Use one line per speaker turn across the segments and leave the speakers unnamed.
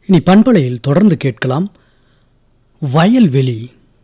இனி பண்பலையில் தொடர்ந்து கேட்கலாம் வயல்வெளி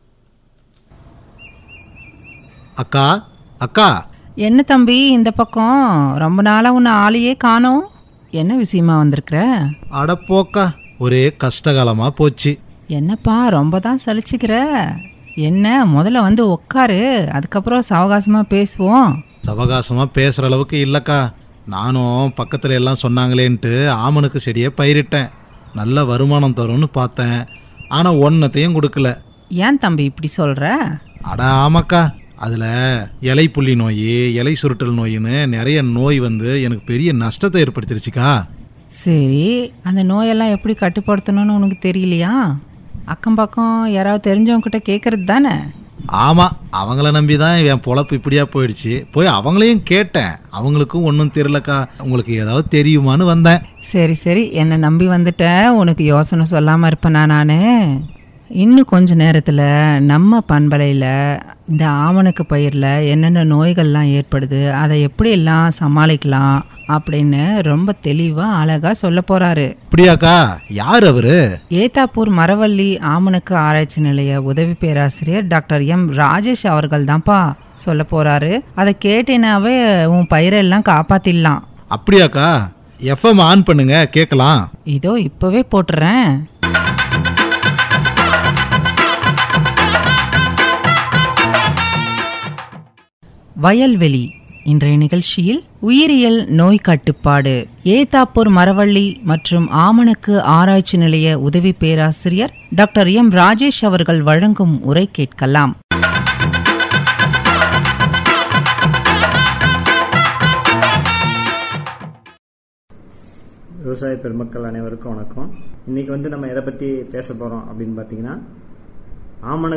அக்கா அக்கா
என்ன தம்பி இந்த பக்கம் ரொம்ப நாளா உன்னை ஆளையே காணோம் என்ன விஷயமா வந்திருக்கிற
அட போக்கா ஒரே கஷ்டகாலமா போச்சு
என்னப்பா ரொம்ப தான் சலிச்சுக்கிற என்ன முதல்ல வந்து உக்காரு அதுக்கப்புறம் சாவகாசமா பேசுவோம்
சவகாசமா பேசுற அளவுக்கு இல்லக்கா நானும் பக்கத்துல எல்லாம் சொன்னாங்களேன்ட்டு ஆமனுக்கு செடியை பயிரிட்டேன் நல்ல வருமானம் தரும்னு பார்த்தேன் ஆனா ஒன்னத்தையும் கொடுக்கல
ஏன் தம்பி இப்படி சொல்ற
அட ஆமாக்கா அதுல இலை புள்ளி நோய் இலை சுருட்டல் நோயின்னு நிறைய நோய் வந்து எனக்கு பெரிய நஷ்டத்தை ஏற்படுத்திருச்சுக்கா
சரி அந்த நோயெல்லாம் எப்படி கட்டுப்படுத்தணும்னு உனக்கு தெரியலையா அக்கம் பக்கம் யாராவது தெரிஞ்சவங்க கிட்ட கேட்கறது தானே
ஆமா அவங்கள நம்பி தான் என் பொழப்பு இப்படியா போயிடுச்சு போய் அவங்களையும் கேட்டேன் அவங்களுக்கும் ஒன்றும் தெரியலக்கா உங்களுக்கு ஏதாவது தெரியுமான்னு வந்தேன்
சரி சரி என்னை நம்பி வந்துட்ட உனக்கு யோசனை சொல்லாமல் இருப்பேனா நான் இன்னும் கொஞ்ச நேரத்தில் நம்ம பண்பலையில் இந்த ஆமணக்கு பயிரில் என்னென்ன நோய்கள்லாம் ஏற்படுது அதை எப்படியெல்லாம் சமாளிக்கலாம் அப்படின்னு ரொம்ப தெளிவாக அழகாக சொல்ல போகிறாரு
அப்படியாக்கா யார் அவரு
ஏத்தாப்பூர் மரவள்ளி ஆமணக்கு ஆராய்ச்சி நிலைய உதவி பேராசிரியர் டாக்டர் எம் ராஜேஷ் அவர்கள் தான்ப்பா சொல்ல போகிறாரு அதை கேட்டேனாவே உன் பயிரெல்லாம் காப்பாற்றிடலாம்
அப்படியாக்கா எஃப்எம் ஆன் பண்ணுங்க கேட்கலாம்
இதோ இப்பவே போட்டுறேன் வயல்வெளி இன்றைய நிகழ்ச்சியில் உயிரியல் நோய் கட்டுப்பாடு ஏத்தாப்பூர் மரவள்ளி மற்றும் ஆமணக்கு ஆராய்ச்சி நிலைய உதவி பேராசிரியர் டாக்டர் எம் ராஜேஷ் அவர்கள் வழங்கும் உரை கேட்கலாம்
விவசாய பெருமக்கள் அனைவருக்கும் வணக்கம் இன்னைக்கு வந்து நம்ம எதை பற்றி பேச போகிறோம் அப்படின்னு பார்த்தீங்கன்னா ஆமண